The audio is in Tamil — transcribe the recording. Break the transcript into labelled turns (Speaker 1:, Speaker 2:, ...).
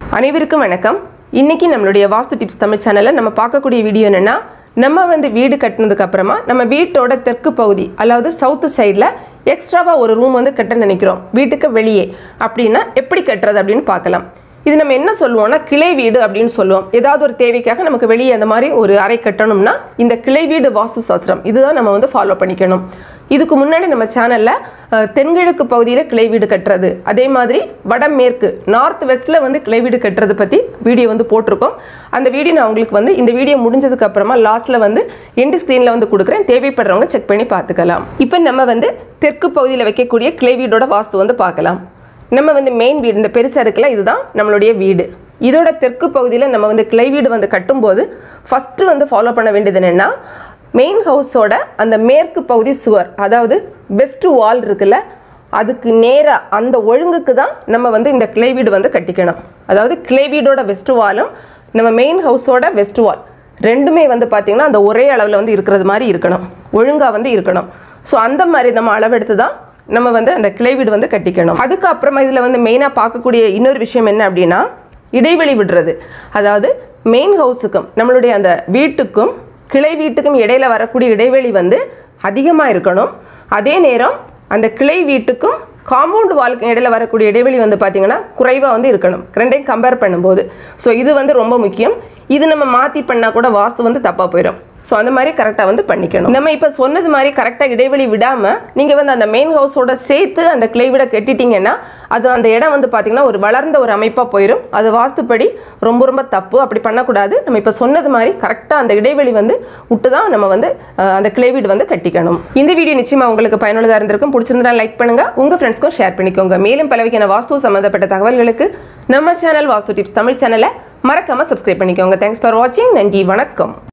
Speaker 1: அனைவருக்கும் வணக்கம் இன்னைக்கு நம்மளுடைய வாஸ்து டிப்ஸ் தமிழ் சேனலில் நம்ம பார்க்கக்கூடிய வீடியோ என்னன்னா நம்ம வந்து வீடு கட்டினதுக்கு அப்புறமா நம்ம வீட்டோட தெற்கு பகுதி அதாவது சவுத்து சைடில் எக்ஸ்ட்ராவாக ஒரு ரூம் வந்து கட்ட நினைக்கிறோம் வீட்டுக்கு வெளியே அப்படின்னா எப்படி கட்டுறது அப்படின்னு பார்க்கலாம் இது நம்ம என்ன சொல்லுவோம்னா கிளை வீடு அப்படின்னு சொல்லுவோம் ஏதாவது ஒரு தேவைக்காக நமக்கு வெளியே அந்த மாதிரி ஒரு அறை கட்டணும்னா இந்த கிளை வீடு வாஸ்து சாஸ்திரம் இதுதான் நம்ம வந்து ஃபாலோ பண்ணிக்கணும் இதுக்கு முன்னாடி நம்ம சேனலில் தென்கிழக்கு பகுதியில் கிளை வீடு கட்டுறது அதே மாதிரி வடமேற்கு நார்த் வெஸ்ட்டில் வந்து கிளை வீடு கட்டுறது பற்றி வீடியோ வந்து போட்டிருக்கோம் அந்த வீடியோ நான் உங்களுக்கு வந்து இந்த வீடியோ முடிஞ்சதுக்கு அப்புறமா லாஸ்ட்டில் வந்து எண்டு ஸ்க்ரீனில் வந்து கொடுக்குறேன் தேவைப்படுறவங்க செக் பண்ணி பார்த்துக்கலாம் இப்போ நம்ம வந்து தெற்கு பகுதியில் வைக்கக்கூடிய கிளை வீடோட வாஸ்து வந்து பார்க்கலாம் நம்ம வந்து மெயின் வீடு இந்த பெருசாக இருக்குல்ல இதுதான் நம்மளுடைய வீடு இதோட தெற்கு பகுதியில் நம்ம வந்து கிளை வீடு வந்து கட்டும்போது ஃபஸ்ட்டு வந்து ஃபாலோ பண்ண வேண்டியது என்னென்னா மெயின் ஹவுஸோட அந்த மேற்கு பகுதி சுவர் அதாவது வெஸ்ட் வால் இருக்குல்ல அதுக்கு நேராக அந்த ஒழுங்குக்கு தான் நம்ம வந்து இந்த கிளை வீடு வந்து கட்டிக்கணும் அதாவது கிளை வீடோட வெஸ்ட் வாலும் நம்ம மெயின் ஹவுஸோட வெஸ்ட் வால் ரெண்டுமே வந்து பார்த்திங்கன்னா அந்த ஒரே அளவில் வந்து இருக்கிறது மாதிரி இருக்கணும் ஒழுங்காக வந்து இருக்கணும் ஸோ அந்த மாதிரி நம்ம அளவெடுத்து தான் நம்ம வந்து அந்த கிளை வீடு வந்து கட்டிக்கணும் அதுக்கப்புறமா இதில் வந்து மெயினாக பார்க்கக்கூடிய இன்னொரு விஷயம் என்ன அப்படின்னா இடைவெளி விடுறது அதாவது மெயின் ஹவுஸுக்கும் நம்மளுடைய அந்த வீட்டுக்கும் கிளை வீட்டுக்கும் இடையில வரக்கூடிய இடைவெளி வந்து அதிகமாக இருக்கணும் அதே நேரம் அந்த கிளை வீட்டுக்கும் காம்பவுண்ட் வாலுக்கு இடையில வரக்கூடிய இடைவெளி வந்து பார்த்தீங்கன்னா குறைவாக வந்து இருக்கணும் ரெண்டையும் கம்பேர் பண்ணும்போது ஸோ இது வந்து ரொம்ப முக்கியம் இது நம்ம மாற்றி பண்ணால் கூட வாஸ்து வந்து தப்பாக போயிடும் ஸோ அந்த மாதிரி கரெக்டாக வந்து பண்ணிக்கணும் நம்ம இப்போ சொன்னது மாதிரி கரெக்டாக இடைவெளி விடாமல் நீங்கள் வந்து அந்த மெயின் ஹவுஸோட சேர்த்து அந்த கிளை விட கட்டிட்டீங்கன்னா அது அந்த இடம் வந்து பார்த்தீங்கன்னா ஒரு வளர்ந்த ஒரு அமைப்பாக போயிடும் அது வாஸ்துப்படி ரொம்ப ரொம்ப தப்பு அப்படி பண்ணக்கூடாது நம்ம இப்போ சொன்னது மாதிரி கரெக்டாக அந்த இடைவெளி வந்து விட்டு தான் நம்ம வந்து அஹ், அந்த கிளை வீடு வந்து கட்டிக்கணும் இந்த வீடியோ நிச்சயமாக உங்களுக்கு பயனுள்ளதாக இருந்திருக்கும் பிடிச்சிருந்தா லைக் பண்ணுங்க உங்கள் ஃப்ரெண்ட்ஸ்க்கும் ஷேர் பண்ணிக்கோங்க மேலும் பல வகையான வாஸ்து சம்மந்தப்பட்ட தகவல்களுக்கு நம்ம சேனல் வாஸ்து டிப்ஸ் தமிழ் சேனலை மறக்காமல் சப்ஸ்கிரைப் பண்ணிக்கோங்க தேங்க்ஸ் ஃபார் வாட்சிங் நன்றி வணக்கம்